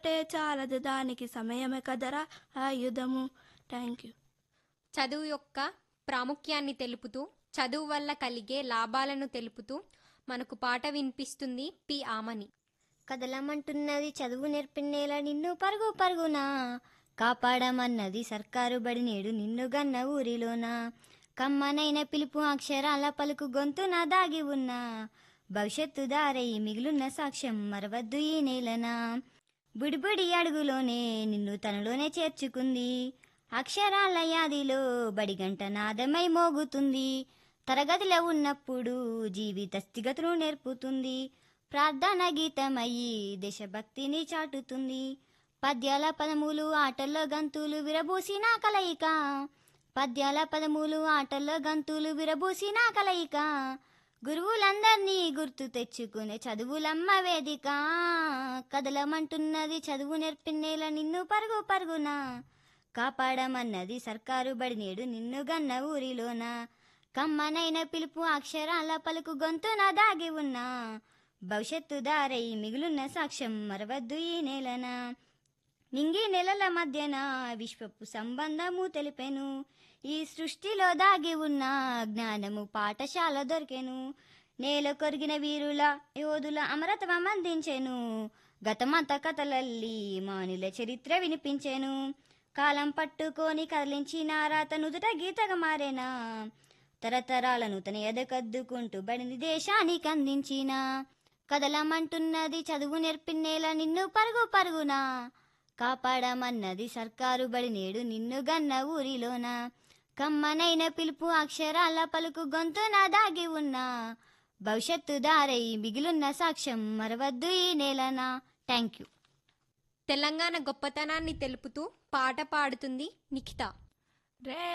అంటే చాలదు దానికి సమయమే కదరా ఆయుధము థ్యాంక్ యూ చదువు యొక్క ప్రాముఖ్యాన్ని తెలుపుతూ చదువు వల్ల కలిగే లాభాలను తెలుపుతూ మనకు పాట వినిపిస్తుంది పి ఆమని కదలమంటున్నది చదువు నేర్పిన్నేల నిన్ను పరుగు పరుగునా కాపాడమన్నది సర్కారు బడి నేడు నిన్ను గన్న ఊరిలోన కమ్మనైన పిలుపు అక్షరాల పలుకు గొంతున దాగి ఉన్నా భవిష్యత్తు దారై మిగులున్న సాక్ష్యం మరవద్దు ఈ నేలనా బుడిబుడి అడుగులోనే నిన్ను తనలోనే చేర్చుకుంది అక్షరాల యాదిలో బడిగంట నాదమై మోగుతుంది తరగతిలో ఉన్నప్పుడు జీవిత స్థిగతులు నేర్పుతుంది ప్రార్థన గీతమయ్యి దేశభక్తిని చాటుతుంది పద్యాల పదములు ఆటల్లో గంతులు విరబూసిన కలయిక పద్యాల పదములు ఆటల్లో గంతులు విరబూసిన కలయిక గురువులందరినీ గుర్తు తెచ్చుకునే చదువులమ్మ వేదిక కదలమంటున్నది చదువు నేర్పిన్నేల నిన్ను పరుగు పరుగున కాపాడమన్నది సర్కారు బడి నేడు నిన్ను గన్న ఊరిలోన కమ్మనైన పిలుపు అక్షరాల పలుకు గొంతున దాగి ఉన్నా భవిష్యత్తు దారై మిగులున్న సాక్ష్యం మరవద్దు ఈ నేలన నింగి నెలల మధ్యన విశ్వపు సంబంధము తెలిపెను ఈ సృష్టిలో దాగి ఉన్న జ్ఞానము పాఠశాల దొరికెను నేల కొరిగిన వీరుల యోధుల అమరత్వం అందించెను గతమంత కథలల్లి మానుల చరిత్ర వినిపించెను కాలం పట్టుకొని కదిలించిన రాత నుదుట గీతగా మారేనా తరతరాలను తన ఎదకద్దుకుంటూ బడిని దేశానికి అందించిన కదలమంటున్నది చదువు నేర్పిన్నేల నిన్ను పరుగు పరుగునా కాపాడమన్నది సర్కారు బడి నేడు నిన్ను గన్న ఊరిలోన కమ్మనైన పిలుపు అక్షరాల పలుకు గొంతున దాగి ఉన్నా భవిష్యత్తు దారై మిగిలున్న సాక్ష్యం మరవద్దు ఈ నేలనా థ్యాంక్ యూ తెలంగాణ గొప్పతనాన్ని తెలుపుతూ పాట పాడుతుంది నిఖిత రే